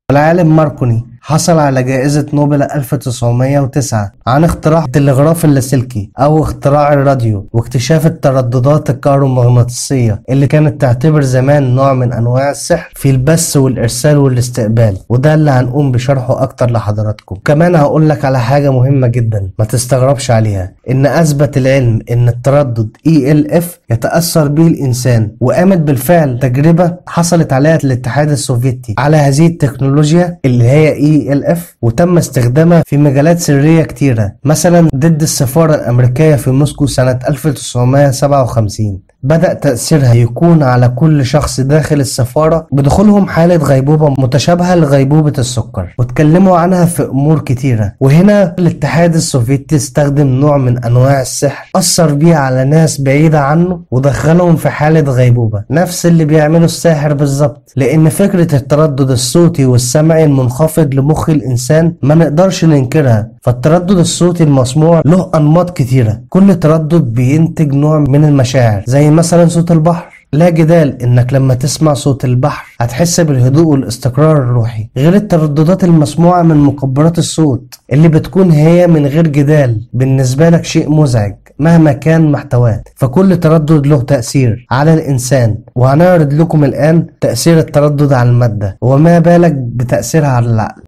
والعالم ماركوني حصل على جائزة نوبل 1909 عن اختراع التلغراف اللاسلكي أو اختراع الراديو واكتشاف الترددات الكهرومغناطيسية اللي كانت تعتبر زمان نوع من أنواع السحر في البث والإرسال والاستقبال وده اللي هنقوم بشرحه أكتر لحضراتكم كمان هقول لك على حاجة مهمة جدا ما تستغربش عليها إن أثبت العلم إن التردد ELF يتأثر به الإنسان وقامت بالفعل تجربة حصلت عليها الاتحاد السوفيتي على هذه التكنولوجيا اللي هي ELF وتم استخدامها في مجالات سرية كتيرة مثلا ضد السفارة الأمريكية في موسكو سنة 1957 بدأ تأثيرها يكون على كل شخص داخل السفارة بدخولهم حالة غيبوبة متشابهة لغيبوبة السكر واتكلموا عنها في أمور كتيرة وهنا الاتحاد السوفيتي استخدم نوع من أنواع السحر أثر بيه على ناس بعيدة عنه ودخلهم في حالة غيبوبة نفس اللي بيعمله الساحر بالظبط لأن فكرة التردد الصوتي والسمعي المنخفض لمخ الإنسان ما نقدرش ننكرها فالتردد الصوتي المسموع له أنماط كتيرة كل تردد بينتج نوع من المشاعر زي مثلا صوت البحر لا جدال انك لما تسمع صوت البحر هتحس بالهدوء والاستقرار الروحي غير الترددات المسموعة من مكبرات الصوت اللي بتكون هي من غير جدال بالنسبة لك شيء مزعج مهما كان محتواه فكل تردد له تأثير على الإنسان وهنعرض لكم الآن تأثير التردد على المادة وما بالك بتأثيرها على العقل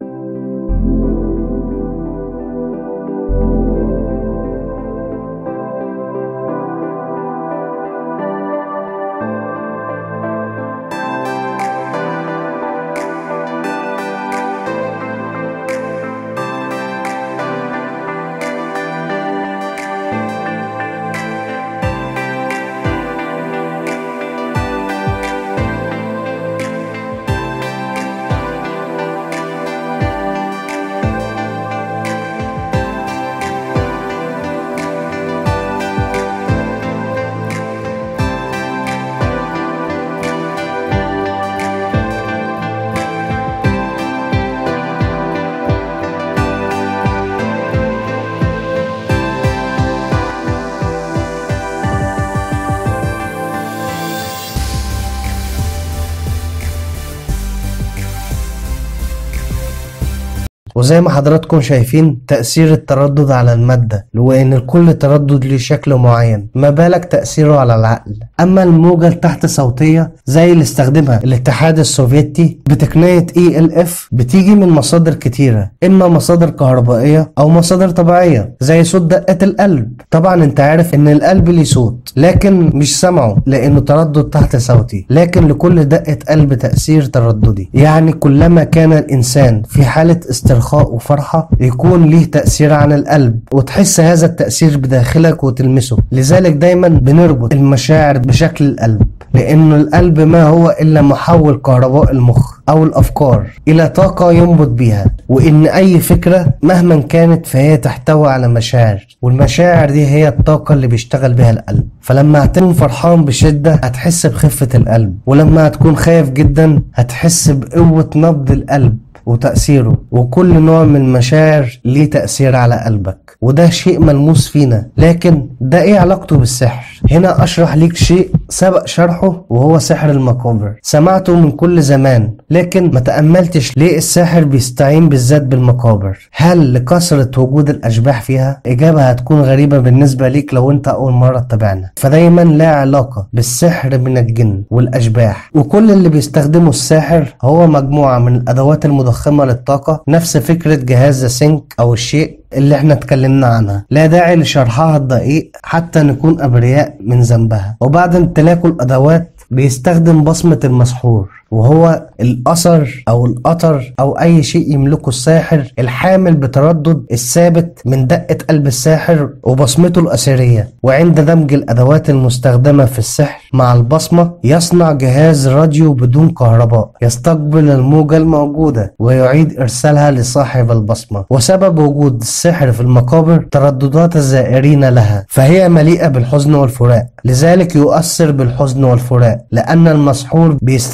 وزي ما حضراتكم شايفين تأثير التردد على المادة وإن كل تردد ليه شكل معين ما بالك تأثيره على العقل أما الموجة التحت صوتية زي اللي استخدمها الاتحاد السوفيتي بتقنية ELF بتيجي من مصادر كتيرة إما مصادر كهربائية أو مصادر طبيعية زي صوت دقات القلب طبعا انت عارف ان القلب ليه صوت لكن مش سمعه لانه تردد تحت صوتي لكن لكل دقة قلب تأثير ترددي يعني كلما كان الإنسان في حالة استرخاء وفرحة يكون ليه تأثير عن القلب وتحس هذا التأثير بداخلك وتلمسه لذلك دايما بنربط المشاعر بشكل القلب لأن القلب ما هو إلا محول كهرباء المخ أو الأفكار إلى طاقة ينبض بيها وإن أي فكرة مهما كانت فهي تحتوي على مشاعر والمشاعر دي هي الطاقة اللي بيشتغل بها القلب فلما هتكون فرحان بشدة هتحس بخفة القلب ولما هتكون خايف جدا هتحس بقوة نبض القلب وتأثيره وكل نوع من المشاعر ليه تأثير على قلبك وده شيء ملموس فينا لكن ده ايه علاقته بالسحر هنا اشرح ليك شيء سبق شرحه وهو سحر المقابر سمعته من كل زمان لكن ما تأملتش ليه الساحر بيستعين بالذات بالمقابر هل لكثرة وجود الأشباح فيها إجابة هتكون غريبة بالنسبة ليك لو انت أول مرة تتابعنا فدايما لا علاقة بالسحر من الجن والأشباح وكل اللي بيستخدمه الساحر هو مجموعة من الأدوات المضخمة للطاقة نفس فكرة جهاز ذا سينك أو الشيء اللي احنا اتكلمنا عنها لا داعي لشرحها الدقيق حتى نكون أبرياء من ذنبها وبعد امتلاكه الأدوات بيستخدم بصمة المسحور وهو الأثر أو القطر أو أي شيء يملكه الساحر الحامل بتردد الثابت من دقة قلب الساحر وبصمته الأثرية وعند دمج الأدوات المستخدمة في السحر مع البصمة يصنع جهاز راديو بدون كهرباء يستقبل الموجة الموجودة ويعيد إرسالها لصاحب البصمة وسبب وجود السحر في المقابر ترددات الزائرين لها فهي مليئة بالحزن والفراق لذلك يؤثر بالحزن والفراق لأن المسحور بيستقبل نفسه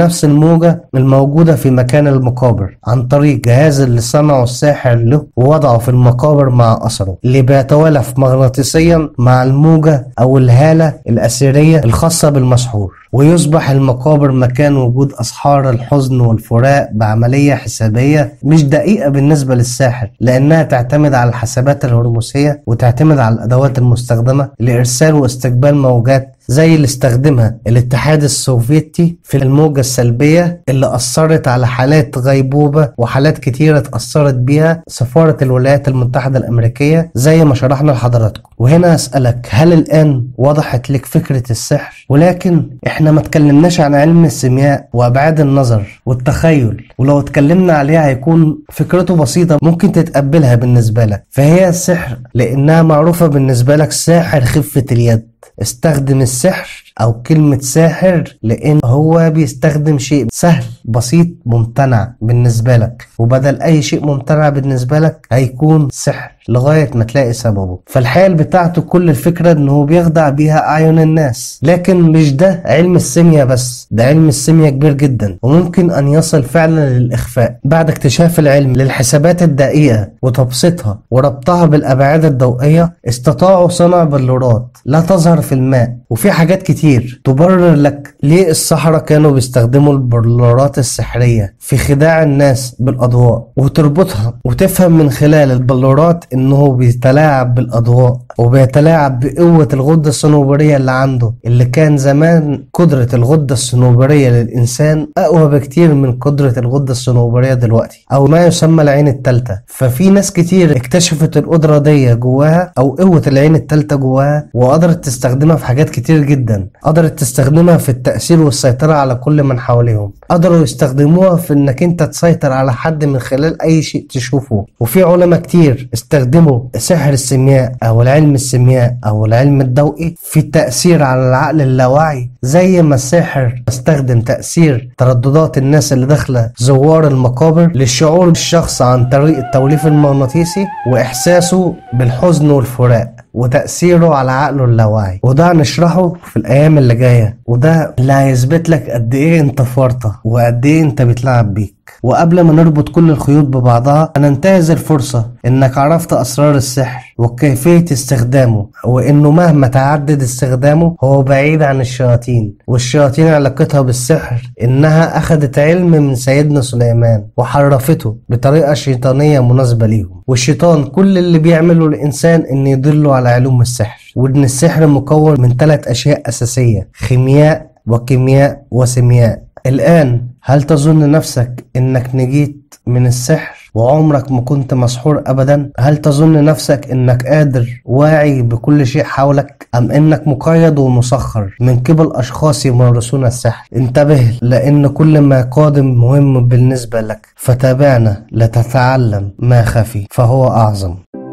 نفس الموجة الموجودة في مكان المقابر عن طريق جهاز اللي صنعه الساحر له ووضعه في المقابر مع أثره اللي بيتوالف مغناطيسيا مع الموجة أو الهالة الأثيرية الخاصة بالمسحور ويصبح المقابر مكان وجود أسحار الحزن والفراق بعملية حسابية مش دقيقة بالنسبة للساحر لأنها تعتمد على الحسابات الهرموسية وتعتمد على الأدوات المستخدمة لإرسال واستقبال موجات زي اللي استخدمها الاتحاد السوفيتي في الموجة السلبية اللي أثرت على حالات غيبوبة وحالات كتيرة اتأثرت بيها سفارة الولايات المتحدة الأمريكية زي ما شرحنا لحضراتكم وهنا أسألك هل الآن وضحت لك فكرة السحر ولكن احنا ما اتكلمناش عن علم السيمياء وأبعاد النظر والتخيل ولو اتكلمنا عليها هيكون فكرته بسيطة ممكن تتقبلها بالنسبة لك فهي السحر لأنها معروفة بالنسبة لك ساحر خفة اليد استخدم السحر او كلمة ساحر لان هو بيستخدم شيء سهل بسيط ممتنع بالنسبة لك وبدل اي شيء ممتنع بالنسبة لك هيكون سحر لغاية ما تلاقي سببه فالحال بتاعته كل الفكرة ان هو بيخدع بيها اعين الناس لكن مش ده علم السيمياء بس ده علم السيمياء كبير جدا وممكن ان يصل فعلا للاخفاء بعد اكتشاف العلم للحسابات الدقيقة وتبسيطها وربطها بالابعاد الضوئية استطاعوا صنع بلورات لا تظهر في الماء وفي حاجات كتير تبرر لك ليه السحرة كانوا بيستخدموا البلورات السحرية في خداع الناس بالاضواء وتربطها وتفهم من خلال البلورات انه بيتلاعب بالاضواء وبيتلاعب بقوة الغدة الصنوبرية اللي عنده اللي كان زمان قدرة الغدة الصنوبرية للإنسان أقوى بكتير من قدرة الغدة الصنوبرية دلوقتي أو ما يسمى العين التالتة ففي ناس كتير اكتشفت القدرة دي جواها أو قوة العين التالتة جواها وقدرت تستخدمها في حاجات كتير جدا قدرت تستخدمها في التأثير والسيطرة على كل من حواليهم قدروا يستخدموها في انك انت تسيطر على حد من خلال اي شيء تشوفه وفي علماء كتير استخدموا سحر السيمياء او العلم السيمياء او العلم الضوئي في التأثير على العقل اللاواعي زي ما الساحر استخدم تأثير ترددات الناس اللي داخلة زوار المقابر للشعور بالشخص عن طريق التوليف المغناطيسي واحساسه بالحزن والفراق وتأثيره على عقله اللاواعي وده هنشرحه في الأيام اللي جاية وده اللي هيثبت لك قد إيه أنت فرطة وقد إيه أنت بيتلعب بيك وقبل ما نربط كل الخيوط ببعضها هننتهز الفرصة انك عرفت اسرار السحر وكيفية استخدامه وانه مهما تعدد استخدامه هو بعيد عن الشياطين والشياطين علاقتها بالسحر انها اخذت علم من سيدنا سليمان وحرفته بطريقة شيطانية مناسبة ليهم والشيطان كل اللي بيعمله الانسان ان يدله على علوم السحر وان السحر مكون من ثلاث اشياء اساسية خيمياء وكيمياء وسيمياء الآن هل تظن نفسك إنك نجيت من السحر وعمرك ما كنت مسحور أبدا؟ هل تظن نفسك إنك قادر واعي بكل شيء حولك؟ أم إنك مقيد ومسخر من قبل أشخاص يمارسون السحر؟ انتبه لأن كل ما قادم مهم بالنسبة لك فتابعنا لتتعلم ما خفي فهو أعظم